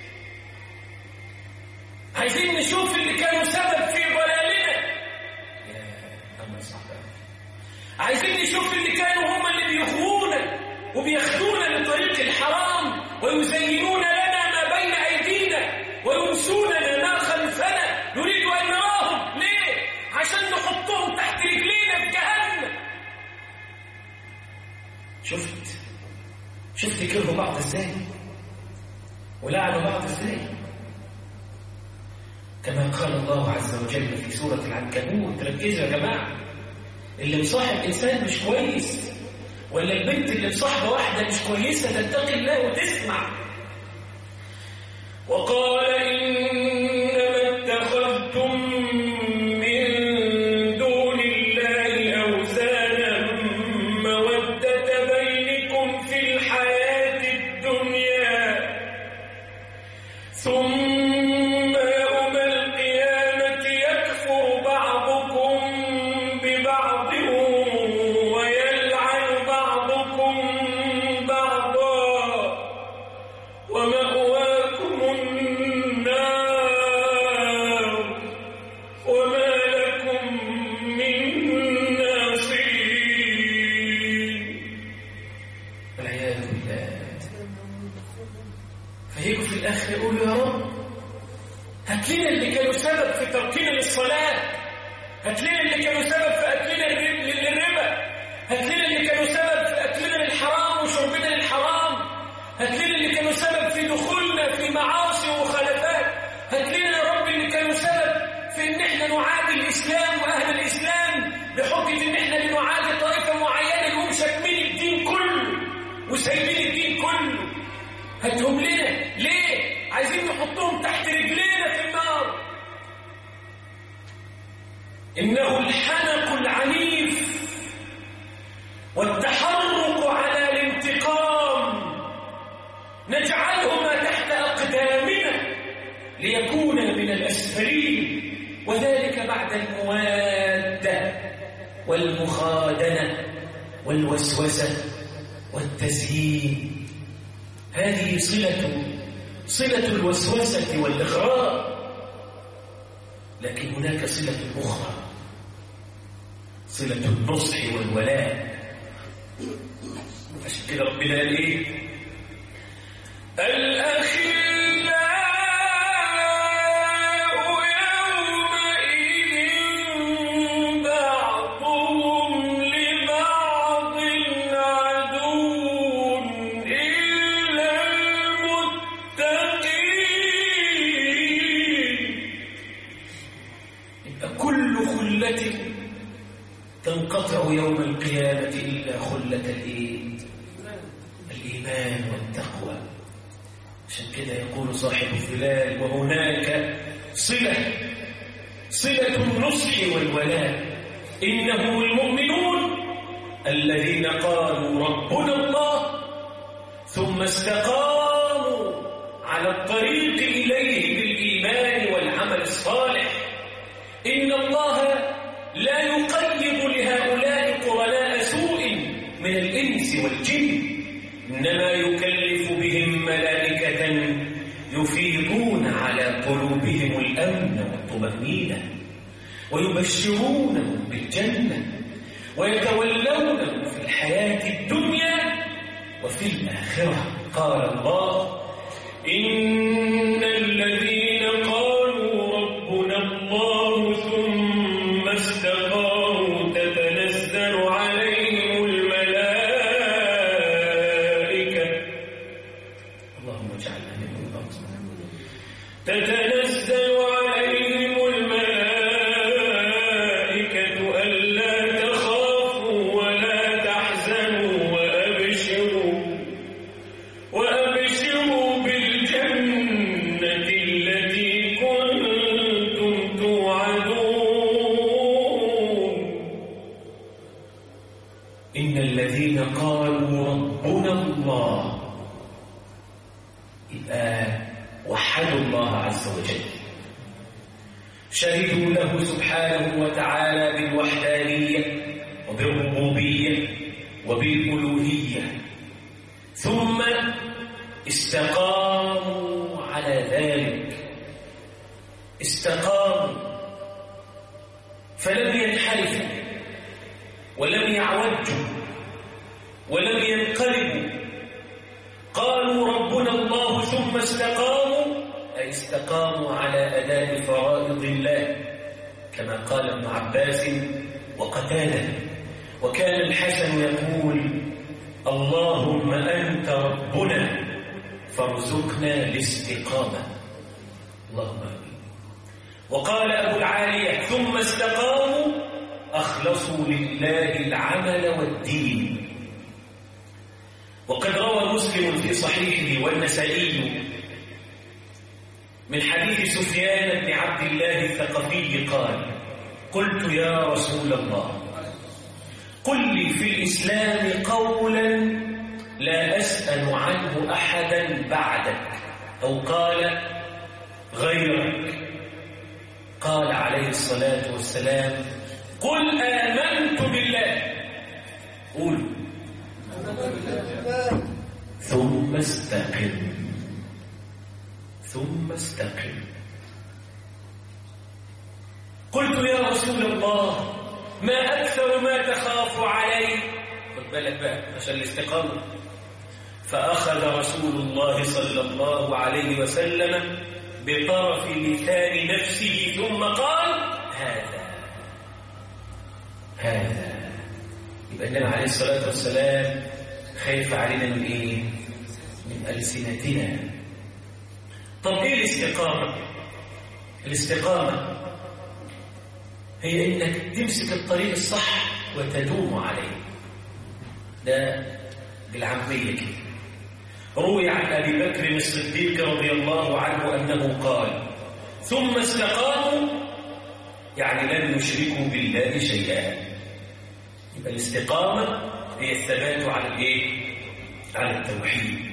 عايزين نشوف اللي كانوا سبب في ضلالنا يا أمر صعب عايزين نشوف اللي كانوا هم اللي بيغوونا وبياخدونا لطريق الحرام ويزينون لنا ما بين أيدينا وينسوننا ما خلفنا نريد أن نراهم ليه؟ عشان نحطهم تحت رجلينا في جهنم شفت شفت كرهوا بعض ازاي ولعنوا بعض ازاي كما قال الله عز وجل في سورة العنكبوت ركزوا يا جماعة اللي مصاحب إنسان مش كويس ولا البنت اللي مصاحبة واحدة مش كويسة تتقي الله وتسمع وقال إنما اتخذتم من دون الله أوثانا مودة بينكم في الحياة الدنيا ثم يوم القيامة يكفر بعضكم ببعض ويلعن بعضكم بعضا ومأواكم النار وما لكم من ناصرين والعياذ بالله فيجوا في الآخر يقول يا رب هات لنا اللي كانوا سبب في تركنا للصلاة هات لنا اللي كانوا سبب في أكلنا للرب- للربا هات لنا اللي كانوا سبب في أكلنا للحرام وشربنا للحرام هات لنا اللي كانوا سبب في دخولنا في معاصي ومخالفات هات لنا يا رب اللي كانوا سبب في ان احنا نعادي الاسلام واهل الاسلام بحجه ان احنا بنعادي طائفه معينه اللي هم شاكمين الدين كله وسايبين الدين كله هاتهم لنا ليه عايزين نحطهم تحت رجلينا في النار انه الحنق العنيف والتحرك على الانتقام نجعلهما تحت أقدامنا ليكون من الأسفلين وذلك بعد الموادة والمخادنة والوسوسة والتزيين هذه صلة صلة الوسوسة والإغراء لكن هناك صلة أخرى صلة النصح والولاء عشان كده ربنا قال ايه الأخلاء يومئذ بعضهم لبعض عدو إلا المتقين يبقى كل خلة تنقطع يوم القيامة إلا خلة الإيه؟ الإيمان والتقوى عشان كده يقول صاحب الظلال وهناك صلة صلة النصح والولاء إنهم المؤمنون الذين قالوا ربنا الله ثم استقاموا على الطريق إليه بالإيمان والعمل الصالح إن الله لا يقيض لهؤلاء قرناء سوء من الإنس والجن إنما يكلف بهم ملائكة يفيضون على قلوبهم الأمن والطمأنينة ويبشرونهم بالجنة ويتولونهم في الحياة الدنيا وفي الآخرة قال الله إن الذين قالوا ربنا الله ثم استقاموا تتنزل عليهم الملائكة اللهم اجعلنا منهم تتنزل عليهم الملائكة ألا تخافوا ولا تحزنوا وأبشروا وأبشروا بالجنة التي كنتم توعدون إن الذين قالوا ربنا الله يبقى وحدوا الله عز وجل شهدوا له سبحانه وتعالى بالوحدانية وبالربوبية وبالألوهية ثم استقاموا على ذلك استقاموا فلم ينحرفوا ولم يعوجوا ولم ينقلبوا قالوا ربنا الله ثم استقاموا أي استقاموا على أداء فرائض الله كما قال ابن عباس وقتاده وكان الحسن يقول اللهم أنت ربنا فارزقنا الاستقامة اللهم آمين وقال أبو العالية ثم استقاموا أخلصوا لله العمل والدين وقد روى مسلم في صحيحه والنسائي من حديث سفيان بن عبد الله الثقفي قال قلت يا رسول الله قل لي في الإسلام قولا لا أسأل عنه أحدا بعدك أو قال غيرك قال عليه الصلاة والسلام قل آمنت بالله قولوا ثم استقم ثم استقم قلت يا رسول الله ما أكثر ما تخاف علي خد بالك بقى عشان الاستقامة فأخذ رسول الله صلى الله عليه وسلم بطرف لسان نفسه ثم قال هذا هذا يبقى النبي عليه الصلاة والسلام خايف علينا من إيه؟ من ألسنتنا طب إيه الاستقامة؟ الاستقامة هي إنك تمسك الطريق الصح وتدوم عليه ده بالعامية كده روي عن أبي بكر الصديق رضي الله عنه أنه قال ثم استقاموا يعني لم يشركوا بالله شيئا يبقى الاستقامة هي الثبات على الايه؟ على التوحيد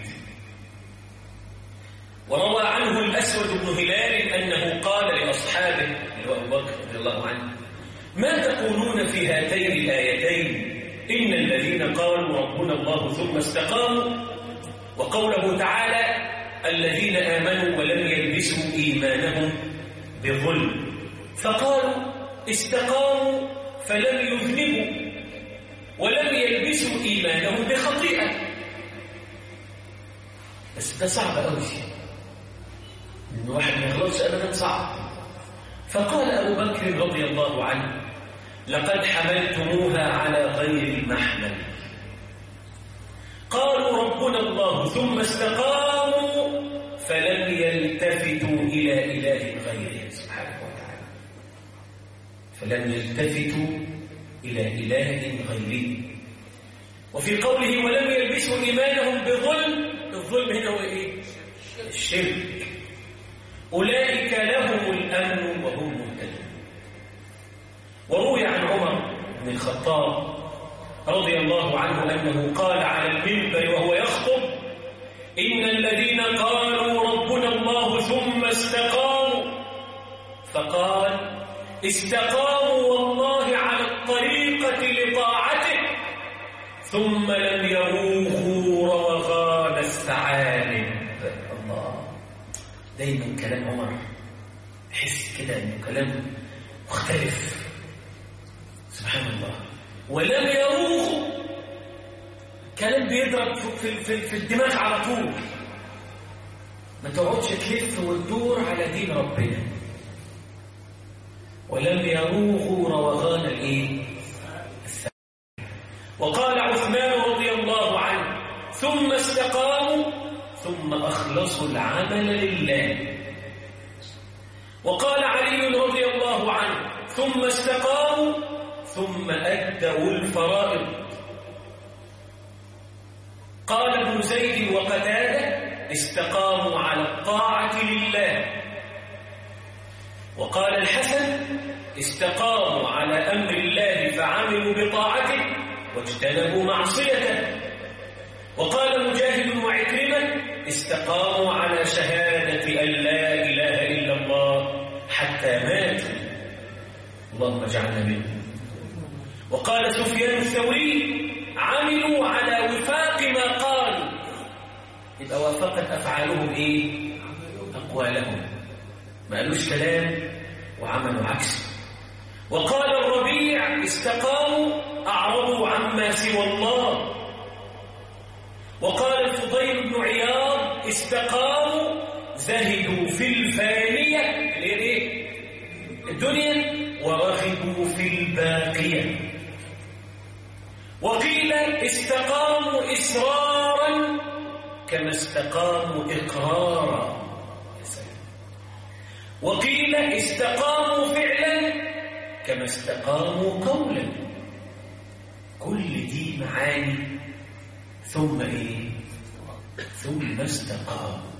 وروى عنه الأسود بن هلال أنه قال لأصحابه اللي هو أبو بكر رضي الله عنه ما تقولون في هاتين الآيتين إن الذين قالوا ربنا الله ثم استقاموا وقوله تعالى الذين آمنوا ولم يلبسوا إيمانهم بظلم فقالوا استقاموا فلم يذنبوا ولم يلبسوا إيمانهم بخطيئة بس ده صعب قوي إن واحد ما يخلصش أبدا صعب فقال أبو بكر رضي الله عنه لقد حملتموها على غير المحمل قالوا ربنا الله ثم استقاموا فلم يلتفتوا إلى إله غيره سبحانه وتعالى فلم يلتفتوا إلى إله غيره وفي قوله ولم يلبسوا إيمانهم بظلم الظلم هنا هو إيه؟ الشرك أولئك لهم الأمن وهم مهتدون وروي عن عمر بن الخطاب رضي الله عنه أنه قال على المنبر وهو يخطب إن الذين قالوا ربنا الله ثم استقاموا فقال استقاموا والله على الطريقة لطاعته ثم لم يروغوا روغان الثعالب الله دايما كلام عمر حس كده انه كلام مختلف سبحان الله ولم يروغوا كلام بيضرب في, في, في الدماغ على طول ما تقعدش تلف وتدور على دين ربنا ولم يروغوا روغان الايه وقال عثمان رضي الله عنه ثم استقاموا ثم اخلصوا العمل لله وقال علي رضي الله عنه ثم استقاموا ثم أدوا الفرائض قال ابن زيد وقتاده استقاموا على الطاعة لله وقال الحسن استقاموا على أمر الله فعملوا بطاعته واجتنبوا معصيته وقال مجاهد وعكرمة استقاموا على شهادة أن لا إله إلا الله حتى ماتوا اللهم اجعلنا منهم وقال سفيان الثوري عملوا على وفاق ما قالوا يبقى وافقت أفعالهم إيه؟ أقوالهم ما قالوش كلام وعملوا عكسه وقال الربيع استقاموا أعرضوا عما سوى الله وقال الفضيل بن عياض استقاموا زهدوا في الفانية الايه الدنيا ورغبوا في الباقية وقيل استقاموا إسرارا كما استقاموا إقرارا وقيل استقاموا فعلا كما استقاموا قولا كل دي معاني ثم ايه ثم استقاموا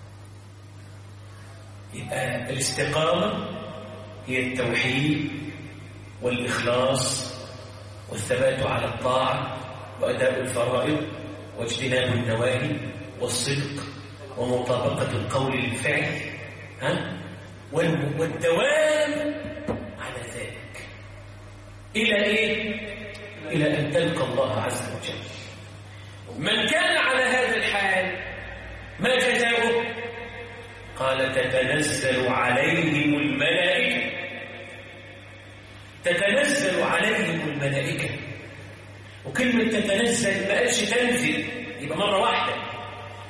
يبقى الاستقامة هي التوحيد والإخلاص والثبات على الطاعة وأداء الفرائض واجتناب النواهي والصدق ومطابقة القول للفعل ها والدوام على ذلك إلى إيه؟ إلى أن تلقى الله عز وجل من كان على هذا الحال ما جزاؤه قال تتنزل عليهم الملائكة تتنزل عليهم الملائكة وكلمة تتنزل ما قالش تنزل يبقى مرة واحدة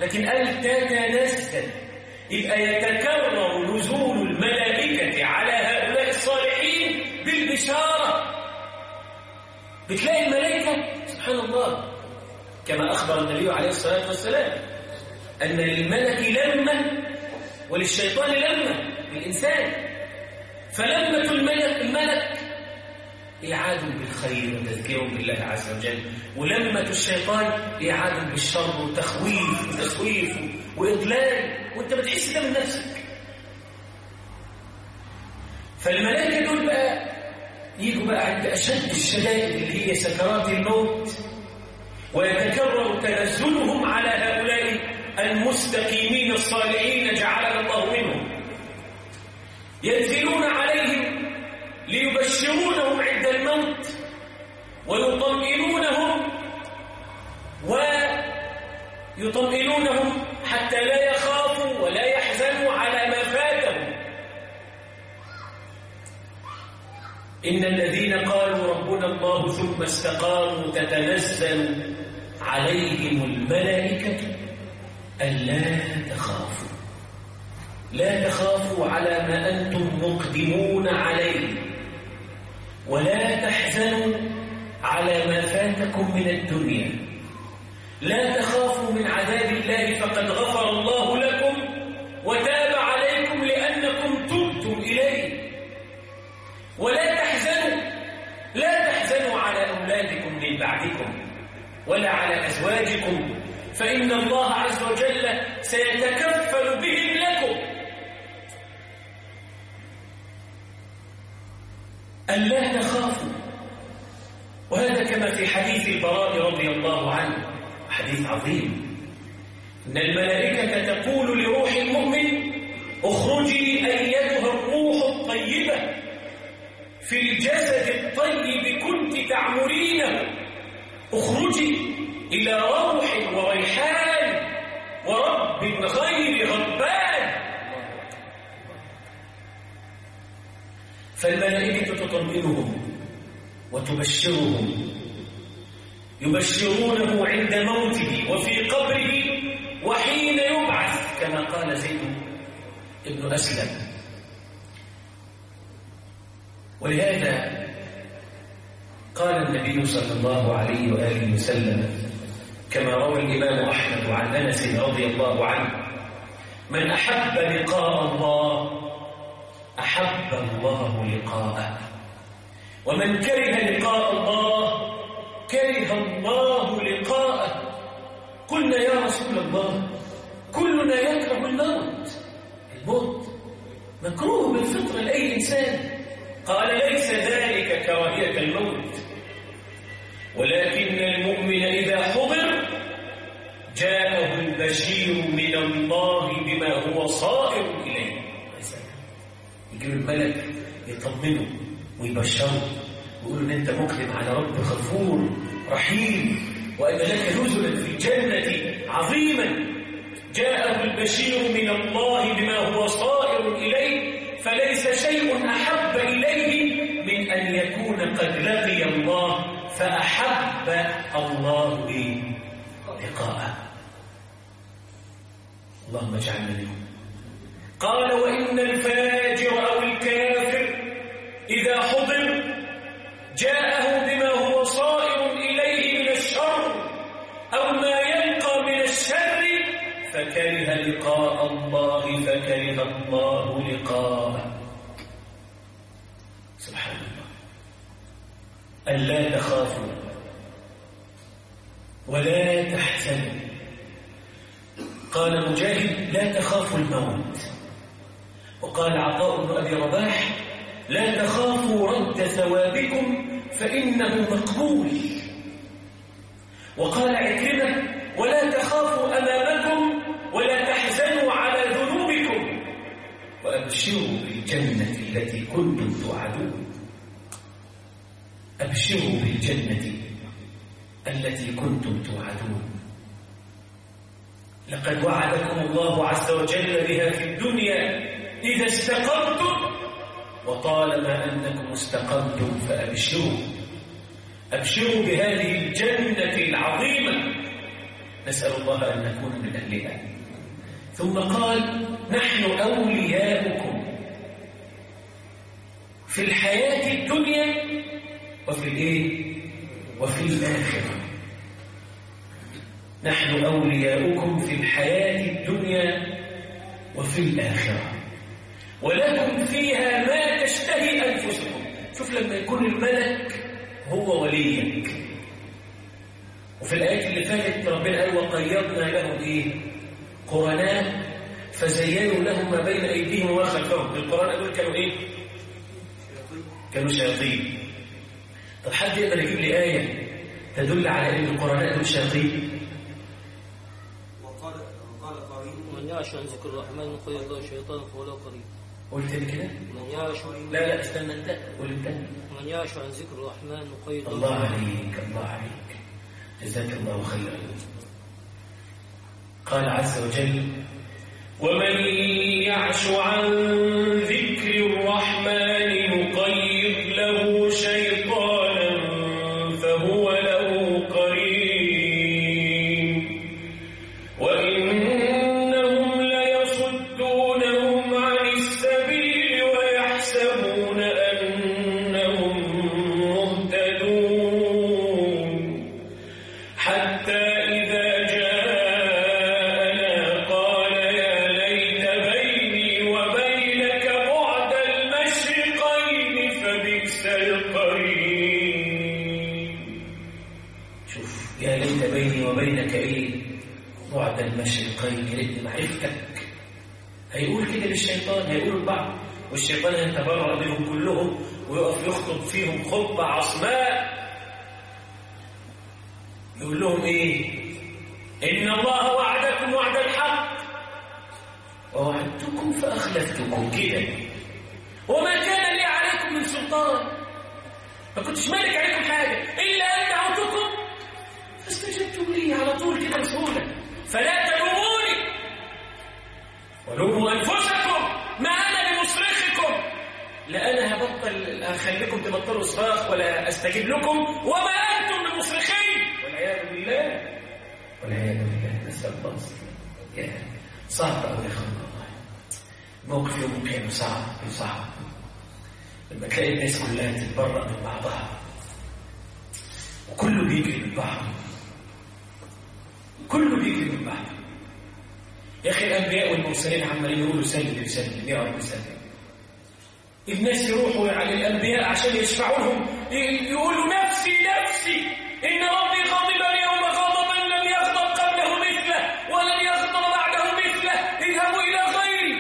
لكن قال تتنزل يبقى يتكرر نزول الملائكة على هؤلاء الصالحين بالبشارة بتلاقي الملائكة سبحان الله كما أخبر النبي عليه الصلاة والسلام أن للملك لمة وللشيطان لمة الإنسان فلمة الملك الملك إعاد بالخير وتذكير بالله عز وجل ولمة الشيطان إعاد بالشر وتخويف وتخويف وإضلال وأنت بتحس ده من نفسك فالملائكة دول بقى يجوا بقى عند أشد الشدائد اللي هي سكرات الموت ويتكرر تنزلهم على هؤلاء المستقيمين الصالحين جعلنا الله منهم ينزلون عليهم ليبشرونهم عند الموت ويطمئنونهم ويطمئنونهم حتى لا يخافوا ولا يحزنوا على ما فاتهم إن الذين قالوا ربنا الله ثم استقاموا تتنزل عليهم الملائكة ألا تخافوا لا تخافوا على ما أنتم مقدمون عليه ولا تحزنوا على ما فاتكم من الدنيا لا تخافوا من عذاب الله فقد غفر الله لكم وتاب عليكم لأنكم تبتم إليه ولا تحزنوا لا تحزنوا على أولادكم من بعدكم ولا على أزواجكم فإن الله عز وجل سيتكفل بهم لكم ألا تخافوا وهذا كما في حديث البراء رضي الله عنه حديث عظيم إن الملائكة تقول لروح المؤمن اخرجي أيتها الروح الطيبة في الجسد الطيب كنت تعمرينه اخرجي إلى روح وريحان ورب غير غضبان فالملائكة تطمئنهم وتبشرهم يبشرونه عند موته وفي قبره وحين يبعث كما قال زيد بن أسلم ولهذا قال النبي صلى الله عليه وآله وسلم كما روى الإمام أحمد عن أنس رضي الله عنه من أحب لقاء الله أحب الله لقاءه ومن كره لقاء الله كره الله لقاءه قلنا يا رسول الله كلنا يكره الموت الموت مكروه بالفطرة لأي إنسان قال ليس ذلك كراهية الموت ولكن المؤمن إذا حضر جاءه البشير من الله بما هو صائر إليه يجيب الملك يطمنه ويبشره ويقول ان انت مقدم على رب غفور رحيم وان لك نزلا في الجنه عظيما جاءه البشير من الله بما هو صائر اليه فليس شيء احب اليه من ان يكون قد لقي الله فاحب الله به لقاءه اللهم اجعلنا منهم قال وإن الفاجر أو الكافر إذا حضر جاءه بما هو صائر إليه من الشر أو ما يلقى من الشر فكره لقاء الله فكره الله لقاءه سبحان الله ألا تخافوا ولا تحزنوا قال مجاهد لا تخافوا الموت وقال عطاء بن أبي رباح لا تخافوا رد ثوابكم فإنه مقبول وقال عكرمة ولا تخافوا أمامكم ولا تحزنوا على ذنوبكم وأبشروا بالجنة التي كنتم توعدون أبشروا بالجنة التي كنتم توعدون لقد وعدكم الله عز وجل بها في الدنيا إذا استقمتم وطالما أنكم استقمتم فأبشروا أبشروا بهذه الجنة العظيمة نسأل الله أن نكون من أهلها ثم قال نحن أولياؤكم في الحياة الدنيا وفي الإيه؟ وفي الآخرة نحن أولياؤكم في الحياة الدنيا وفي الآخرة ولكم فيها ما تشتهي أنفسكم شوف لما يكون الملك هو وليك وفي الآيات اللي فاتت ربنا قال وقيضنا لهم إيه؟ قرناء فزينوا لهم ما بين أيديهم وما خلفهم القرآن دول كانوا إيه؟ كانوا شياطين طب حد يقدر يجيب لي آية تدل على أن القرآن دول شياطين وقال وقال قريب من يعش عن ذكر الرحمن قل الله شيطانا فهو له قريب قلت لي كده؟ من يعش لا لا استنى انت قول انت من يعش عن ذكر الرحمن قيد الله عليك الله عليك جزاك الله خيرا قال عز وجل ومن يعش عن ذكر الرحمن نقيض له شيطانا فهو له قرين وإنهم ليصدونهم عن السبيل ويحسبون أنهم مهتدون حتى إذا جاءنا قال يا ليت بيني وبينك بعد المشرقين فبئس القرين شوف يا ليت بيني وبينك ايه بعد المشرقين لأن معرفتك هيقول كده للشيطان هيقول البعض والشيطان يتبرأ منهم كلهم ويقف يخطب فيهم خطبة عصماء يقول لهم ايه إن الله وعدكم وعد الحق ووعدتكم فأخلفتكم كده وما كان لي عليكم من سلطان ما كنتش مالك عليكم حاجة إلا أن دعوتكم فاستجبتم لي على طول كده بسهولة فلا تلوموني ولوموا أنفسكم ما أنا بمصرخكم لا أنا هبطل أخليكم تبطلوا صراخ ولا أستجيب لكم وما أنتم بمصرخين والعياذ بالله والعياذ بالله نسأل الله السلامة يا صعب أوي يا أخوان والله موقف يوم القيامة صعب صعب لما تلاقي الناس كلها تتبرأ من بعضها وكله بيجري من بعض كله بيجري من بعض يا أخي الأنبياء والمرسلين عمالين يقولوا سلم سلم يا رب سلم الناس يروحوا على الأنبياء عشان يشفعوا لهم يقولوا نفسي نفسي إن ربي غضب اليوم غضبا لم يغضب قبله مثله ولن يغضب بعده مثله اذهبوا إلى غيري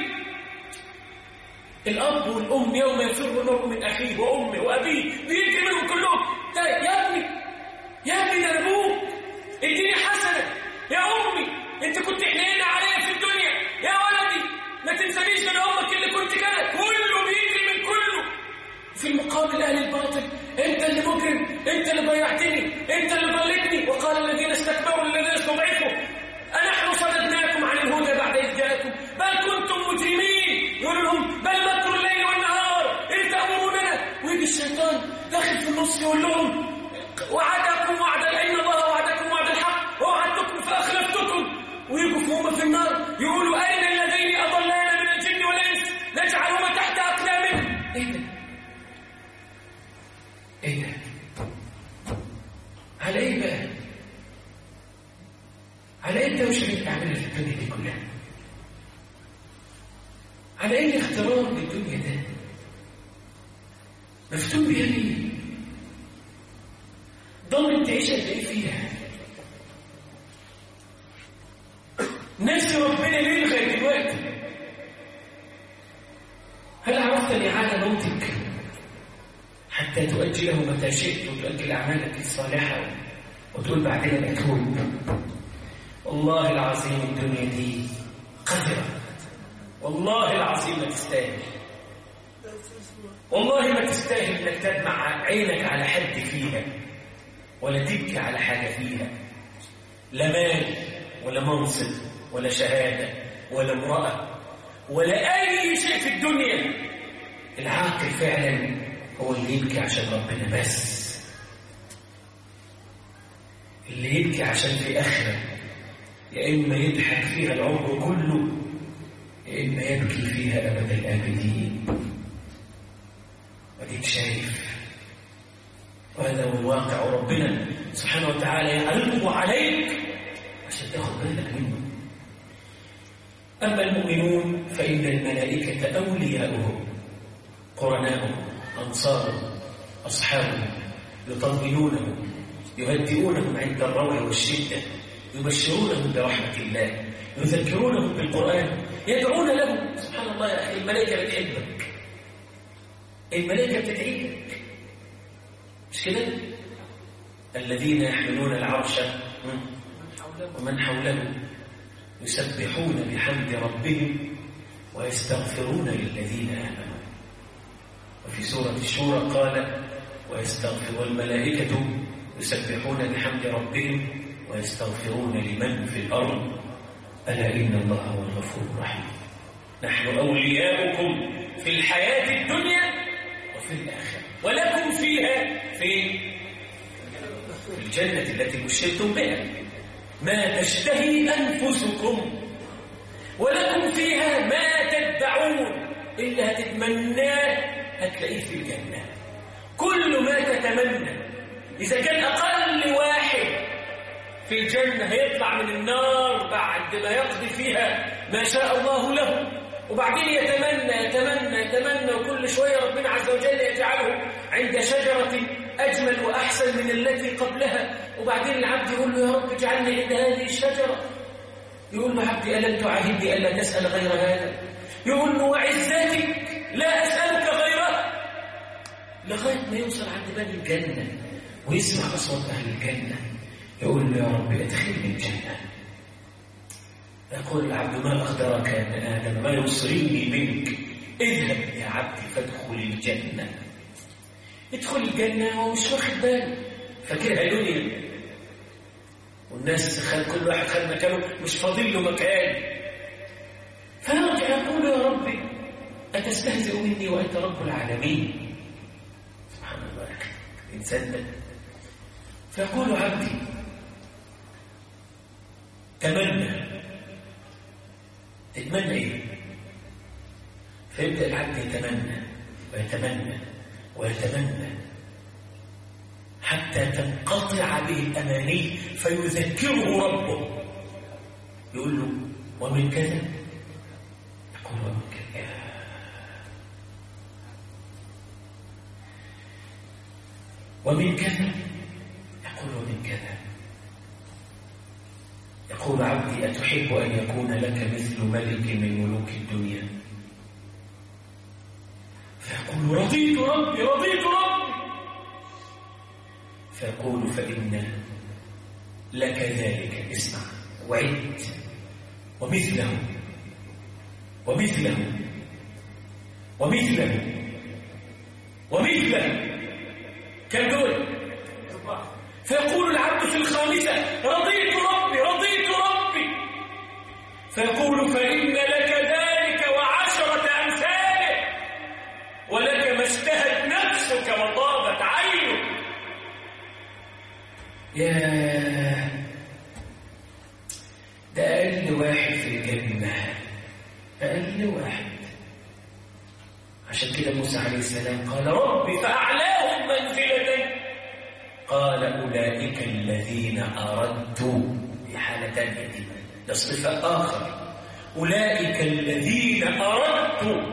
الأب والأم يوم يفر المرء من أخيه وأمه وأبيه بيجي منهم كلهم ده يا ابني يا ابني ده أنا أبوك اديني حسنة يا أمي أنت كنت حنينة عليا في الدنيا يا ولدي ما تنسانيش من أمك اللي كنت كده كله بيجري من كله في المقابل أهل الباطل أنت اللي مجرم أنت اللي ضيعتني أنت اللي ضلتني وقال الذين استكبروا للذين استضعفوا أنحن صددناكم عن الهدى بعد إذ جاءكم بل كنتم مجرمين يقول لهم بل مكر الليل والنهار إذ تأمروننا ويجي الشيطان داخل في النص يقول لهم وعدكم وعد إن الله وعدكم وعد الحق ووعدتكم فأخلفتكم ويجوا فهم في النار يقولوا أين الذين أضلانا من الجن والإنس نجعلهما تحت أقدامنا إيه ده؟ إيه ده؟ على إيه بقى؟ على إيه الدوشة اللي بتعملها في الدنيا دي كلها؟ على إيه الاختراق بالدنيا ده؟ مفتون بيها مين؟ ضمن تعيش قد إيه فيها؟ ناسي ربنا ليه لغايه دلوقتي هل عرفت لعان موتك حتى تؤجله متى شئت وتؤجل اعمالك الصالحه وتقول بعدين اتوب والله العظيم الدنيا دي قذره والله العظيم ما تستاهل والله ما تستاهل انك تدمع عينك على حد فيها ولا تبكي على حاجه فيها لا مال ولا منصب ولا شهادة ولا امرأة ولا أي شيء في الدنيا العاقل فعلا هو اللي يبكي عشان ربنا بس اللي يبكي عشان في آخرة يا إما يضحك فيها العمر كله يا إما يبكي فيها أبد الآبدين وديك شايف وهذا هو الواقع ربنا سبحانه وتعالى يعرضه عليك عشان تاخد بالك منه أما المؤمنون فإن الملائكة أولياؤهم قرناؤهم أنصارهم أصحابهم يطمئنونهم يهدئونهم عند الروع والشدة يبشرونهم برحمة الله يذكرونهم بالقرآن يدعون لهم سبحان الله يا أخي الملائكة بتحبك الملائكة بتدعيك مش كده؟ الذين يحملون العرش ومن حوله يسبحون بحمد ربهم ويستغفرون للذين آمنوا وفي سورة الشورى قال ويستغفر والملائكة يسبحون بحمد ربهم ويستغفرون لمن في الأرض ألا إن الله هو الغفور الرحيم نحن أولياؤكم في الحياة الدنيا وفي الآخرة ولكم فيها في في الجنة التي بشرتم بها ما تشتهي أنفسكم ولكم فيها ما تدعون إلا هتتمناه هتلاقيه في الجنة كل ما تتمنى إذا كان أقل واحد في الجنة هيطلع من النار بعد ما يقضي فيها ما شاء الله له وبعدين يتمنى يتمنى يتمنى وكل شوية ربنا عز وجل يجعله عند شجرة أجمل وأحسن من التي قبلها وبعدين العبد يقول له يا رب اجعلني عند هذه الشجرة يقول له عبدي ألم تعاهدني ألا تسأل غير هذا يقول له وعزتك لا أسألك غيرها لغاية ما يوصل عند باب الجنة ويسمع أصوات أهل الجنة يقول له يا رب ادخلني الجنة يقول العبد ما أخدرك يا ابن آدم ما يوصلني منك اذهب يا عبدي فادخل الجنة ادخل الجنة وهو مش واخد باله فاكرها دنيا والناس خل كل واحد خد مكانه مش فاضل له مكان فيرجع يقول يا ربي أتستهزئ مني وأنت رب العالمين سبحان الله الإنسان ده فيقول عبدي تمنى تتمنى ايه فيبدا العبد يتمنى ويتمنى ويتمنى حتى تنقطع به الاماني فيذكره ربه يقول له ومن كذا يقول ومن كذا ومن كذا يقول ومن كذا يقول عبدي أتحب أن يكون لك مثل ملك من ملوك الدنيا فيقول رضيت ربي رضيت ربي فيقول فإن لك ذلك اسمع وعد ومثله ومثله ومثله ومثله كم دول فيقول العبد في الخامسة رضيت ربي رضيت ربي فيقول فإن لك ذلك وعشرة أمثاله ولك ما اشتهت نفسك وطابت عينك يا ده أقل واحد في الجنة أقل واحد عشان كده موسى عليه السلام قال ربي فأعلاهم منزلة قال أولئك الذين أردت في حالة تانية دي ده صفة آخر أولئك الذين أردت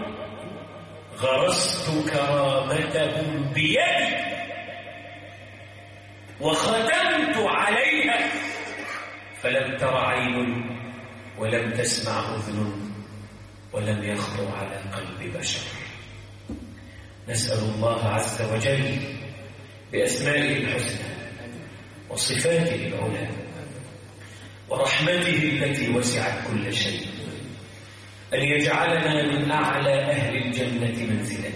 غرست كرامتهم بيدي وختمت عليها فلم تر عين ولم تسمع أذن ولم يخطر على قلب بشر نسأل الله عز وجل بأسمائه الحسنى وصفاته العلى ورحمته التي وسعت كل شيء أن يجعلنا من أعلى أهل الجنة منزلة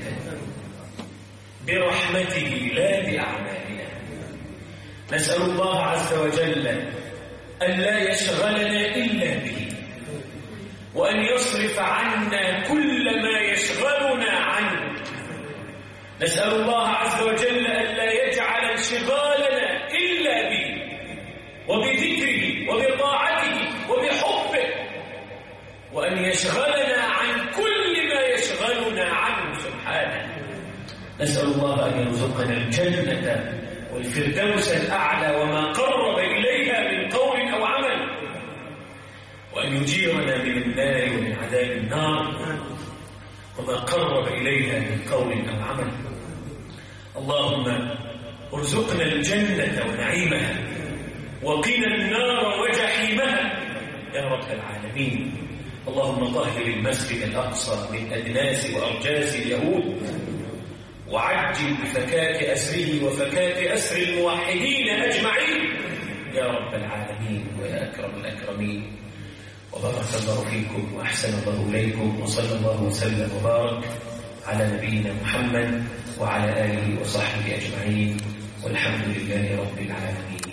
برحمته لا بأعمالنا نسأل الله عز وجل أن لا يشغلنا إلا به وأن يصرف عنا كل ما يشغلنا عنه نسأل الله عز وجل أن لا يجعل انشغالنا إلا به وبذكره وبطاعته يشغلنا عن كل ما يشغلنا عنه سبحانه نسأل الله أن يرزقنا الجنة والفردوس الأعلى وما قرب إليها من قول أو عمل وأن يجيرنا من النار ومن عذاب النار وما قرب إليها من قول أو عمل اللهم ارزقنا الجنة ونعيمها وقنا النار وجحيمها يا رب العالمين اللهم طهر المسجد الأقصى من أدناس وأرجاس اليهود وعجل بفكاك أسره وفكاك أسر الموحدين أجمعين يا رب العالمين ويا أكرم الأكرمين وبارك الله فيكم وأحسن الله إليكم وصلى الله وسلم وبارك على نبينا محمد وعلى آله وصحبه أجمعين والحمد لله رب العالمين